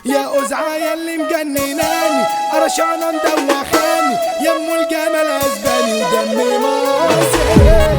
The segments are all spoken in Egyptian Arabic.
يا أزعة اللي مجنناني قرشانة مدوخاني يمو الجمل أسباني ودمي مصري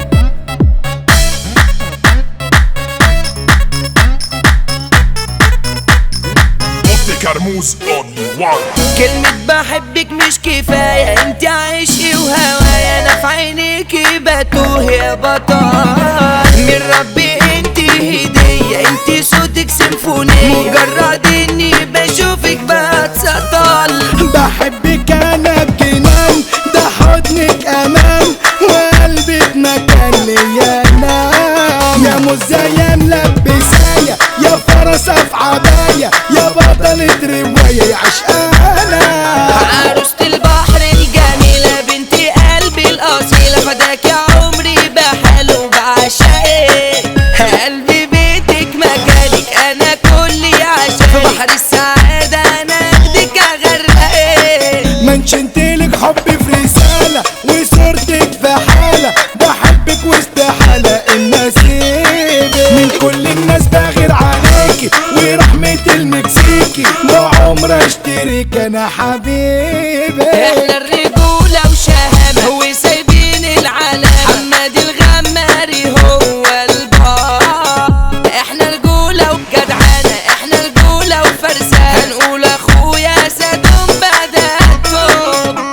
Monte Carmouze only one كلمة بحبك مش كفاية انت عيشي وهوايا انا في عينيكي بتوه يا بطل من ربي انت هدية انت صوتك سيمفونية مجرد اني بشوفك بتسطل بحبك أنا بجنان ده حضنك أمان وقلبك مكان ليا أنام يا مزايا ملبسايا يا فرسة في عباية يا بطلة رواية يا عشقانة عروسة البحر الجميلة بنت قلبي الأصيلة فداك يا عمري بحاله بعشقك قلبي بيتك مكانك أنا كلي عشقك في بحر السعادة أنا أخدك أغرقك منشنتلك حبي في رسالة وصورتك في حالة بحبك واستحالة ان اسيبك من كل الناس بغير عليكي ورحمة المكسيكي بعمر اشترك انا حبيبي احنا الرجولة وشهامة وسايبين العالم حماد الغماري هو البار احنا رجولة وجدعانة احنا رجولة وفرسان هنقول اخويا سادهم بدأتهم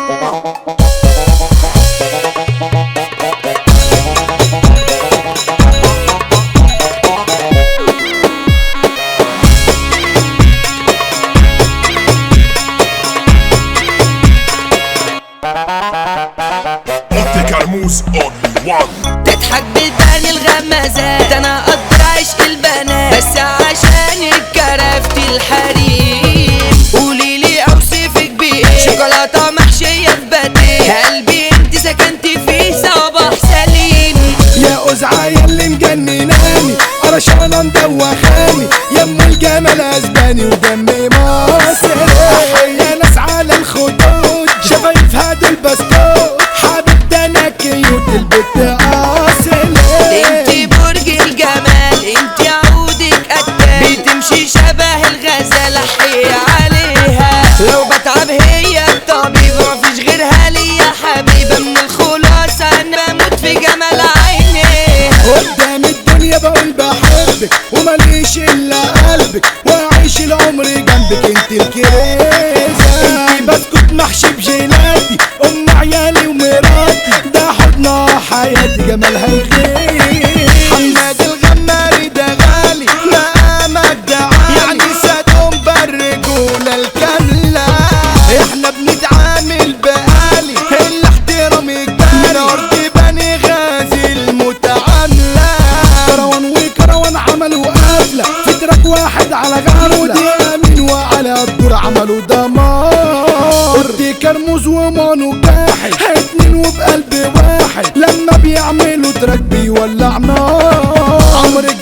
Monte Carmouze only one تضحك بدان الغمازات انا اقدر عشق البنات بس عشانك كرفت الحريم قولي لي اوصفك بايه شوكولاته محشيه في باتيه قلبي انت سكنت فيه صباح سليم يا أزعة اللي مجنناني قرشانة مدوخاني يم الجمل اسباني ودمي مصري يا ناس على الخدود شفايفها دول بسكوت حبيب ده انا كيوت البت اصلي انت برج الجمال انت عودك قتال بتمشي شبه الغزالة حي عليها لو بتعب هي الطبيبة مفيش غيرها ليا حبيبة من الخلاصة انا بموت في جمال عيني قدام الدنيا بقول بحبك ومليش الا قلبك واعيش العمر جنبك انت الكريزة انت بسكوت محشي بجيلاتي ام عيالي ومراتي ده حضنها حياتي جمالها يغير حماد الغماري ده غالي مقامك ده عالي يعني سادهم بالرجولة الكاملة احنا بنتعامل بقالي الاحترام الجاري نار بني غازي المتعاملة كروان وكروان عملوا قفلة في تراك واحد على غفلة ودي امين وعلى الدور عملوا دمار ودي كرموز ومانو جاحد اتنين وبقلب واحد لما بيعملوا تراك بيولع نار عمرو